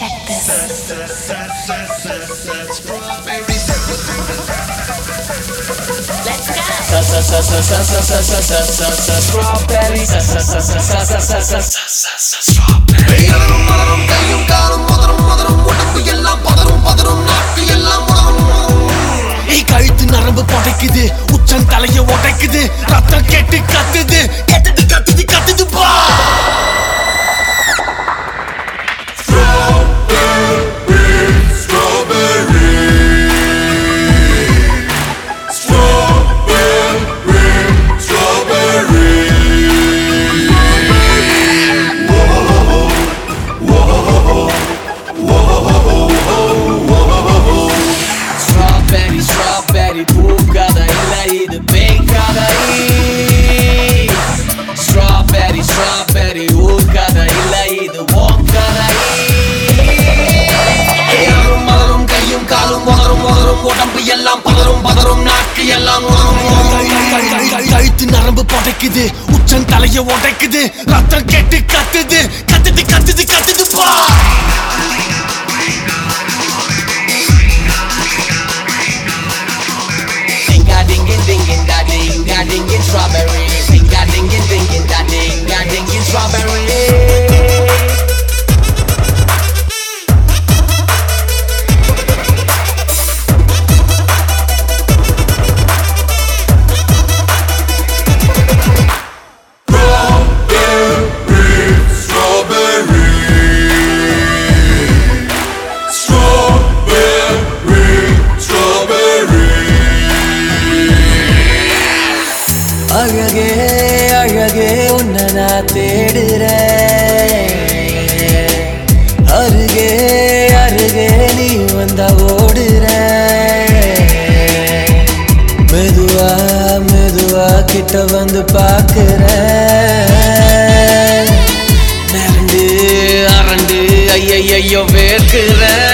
Check this. Let's go. பெயரும் மலரும் கையும் காலும் மதரும் மதரும் உடம்பு எல்லாம் பதரும் பதரும் நாக்கு எல்லாம் உதரும் உதரும் ஏய் கழுத்து நரம்பு புடைக்குது உச்சன் தலைய உடைக்குது ரத்தம் கெட்டு கத்துது கத்துது கத்துது கத்துது பா Strawberry, strawberry, பூக்காத இல்ல இது பேய்க்காத Strawberry, strawberry, ஊக்காத இல்ல இது ஓக்காத பெயரும் மலரும் கையும் காலும் உதரும் உதரும் உடம்பு எல்லாம் பதரும் பதரும் நாக்கு எல்லாம் உதரும் உதரும் கழுத்து நரம்பு புடைக்குது உச்சன் தலைய உடைக்குது ரத்தம் கெட்டு கத்துது கத்துது கத்துது கத்துது பா Ding a ding a ding a da ding a ding a strawberry Ding a ding a ding a da ding a ding a strawberry அழகே அழகே உன்னை நான் தேடுறேன் அருகே அருகே நீ வந்தா ஓடுற மெதுவா மெதுவா கிட்ட வந்து பாக்குற மிரண்டு அரண்டு ஐயையோ வேர்க்கிறேன்